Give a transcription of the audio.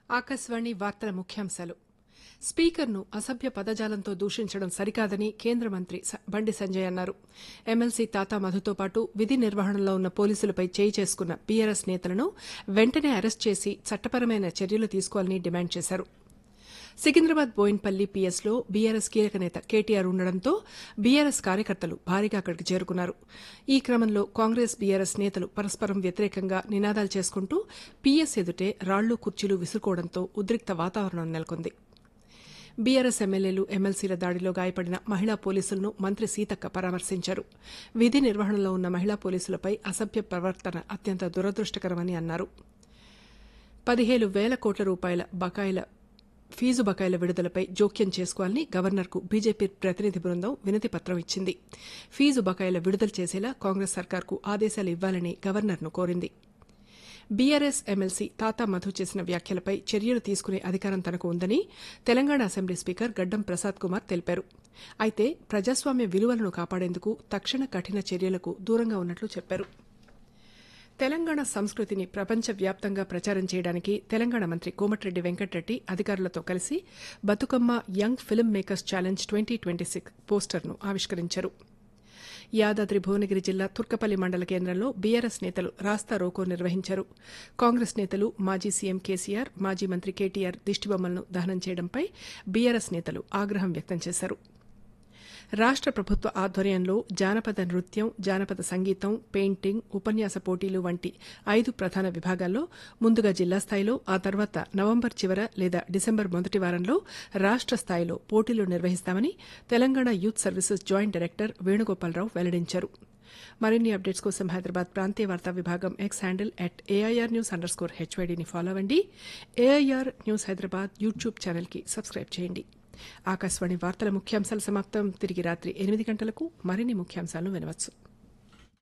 ఆకాశవాణి వార్తల ముఖ్యాంశాలు స్పీకర్ను అసభ్య పదజాలంతో దూషించడం సరికాదని కేంద్ర మంత్రి స- బండి సంజయ్ అన్నారు ఎమ్మెల్సీ తాతా మధుతో పాటు విధి నిర్వహణలో ఉన్న పోలీసులపై చేయి చేసుకున్న బీఆర్ఎస్ నేతలను వెంటనే అరెస్ట్ చేసి చట్టపరమైన చర్యలు తీసుకోవాలని డిమాండ్ చేశారు సికింద్రాబాద్ బోయిన్పల్లి పీఎస్లో బీఆర్ఎస్ కీలక నేత కేటీఆర్ ఉండడంతో బీఆర్ఎస్ కార్యకర్తలు భారీగా అక్కడికి చేరుకున్నారు ఈ క్రమంలో కాంగ్రెస్ బీఆర్ఎస్ నేతలు పరస్పరం వ్యతిరేకంగా నినాదాలు చేసుకుంటూ పీఎస్ ఎదుటే రాళ్లు కుర్చీలు విసురుకోవడంతో ఉద్రిక్త వాతావరణం నెలకొంది బీఆర్ఎస్ ఎమ్మెల్యేలు ఎమ్మెల్సీల దాడిలో గాయపడిన మహిళా పోలీసులను మంత్రి సీతక్క పరామర్శించారు విధి నిర్వహణలో ఉన్న మహిళా పోలీసులపై అసభ్య ప్రవర్తన అత్యంత దురదృష్టకరమని అన్నారు పదిహేను వేల కోట్ల రూపాయల బకాయిల ఫీజు బకాయిల విడుదలపై జోక్యం చేసుకోవాలని గవర్నర్కు బీజేపీ ప్రతినిధి బృందం వినతి పత్రం ఇచ్చింది ఫీజు బకాయిల విడుదల చేసేలా కాంగ్రెస్ సర్కార్కు ఆదేశాలు ఇవ్వాలని గవర్నర్ను కోరింది బీఆర్ఎస్ ఎమ్మెల్సీ తాతా మధు చేసిన వ్యాఖ్యలపై చర్యలు తీసుకునే అధికారం తనకు ఉందని తెలంగాణ అసెంబ్లీ స్పీకర్ గడ్డం ప్రసాద్ కుమార్ తెలిపారు అయితే ప్రజాస్వామ్య విలువలను కాపాడేందుకు తక్షణ కఠిన చర్యలకు దూరంగా ఉన్నట్లు చెప్పారు తెలంగాణ సంస్కృతిని ప్రపంచవ్యాప్తంగా ప్రచారం చేయడానికి తెలంగాణ మంత్రి కోమటిరెడ్డి వెంకటరెడ్డి అధికారులతో కలిసి Bathukamma young film makers challenge twenty twenty six పోస్టర్ను ఆవిష్కరించారు యాదాద్రి భువనగిరి జిల్లా తుర్కపల్లి మండల కేంద్రంలో బీఆర్ఎస్ నేతలు రాస్తా రోకో నిర్వహించారు కాంగ్రెస్ నేతలు మాజీ సీఎం కేసీఆర్ మాజీ మంత్రి కేటీఆర్ దిష్టిబొమ్మలను దహనం చేయడంపై బీఆర్ఎస్ నేతలు ఆగ్రహం వ్యక్తం చేశారు రాష్ట్ర ప్రభుత్వ ఆధ్వర్యంలో జానపద నృత్యం జానపద సంగీతం పెయింటింగ్ ఉపన్యాస పోటీలు వంటి ఐదు ప్రధాన విభాగాల్లో ముందుగా జిల్లా స్థాయిలో ఆ తర్వాత నవంబర్ చివర లేదా డిసెంబర్ మొదటి వారంలో రాష్ట్ర స్థాయిలో పోటీలు నిర్వహిస్తామని Telangana youth services joint director Venugopalarao వెల్లడించారు మరిన్ని అప్డేట్స్ కోసం హైదరాబాద్ ప్రాంతీయ వార్తా విభాగం X handle at AIR news underscore హెచ్వైడీని ఫాలో అవ్వండి ఏఐఆర్ న్యూస్ హైదరాబాద్ యూట్యూబ్ ఛానల్కి సబ్స్క్రైబ్ చేయండి ఆకాశవాణి వార్తల ముఖ్యాంశాలు సమాప్తం తిరిగి రాత్రి ఎనిమిది గంటలకు మరిన్ని ముఖ్యాంశాలను వినవచ్చు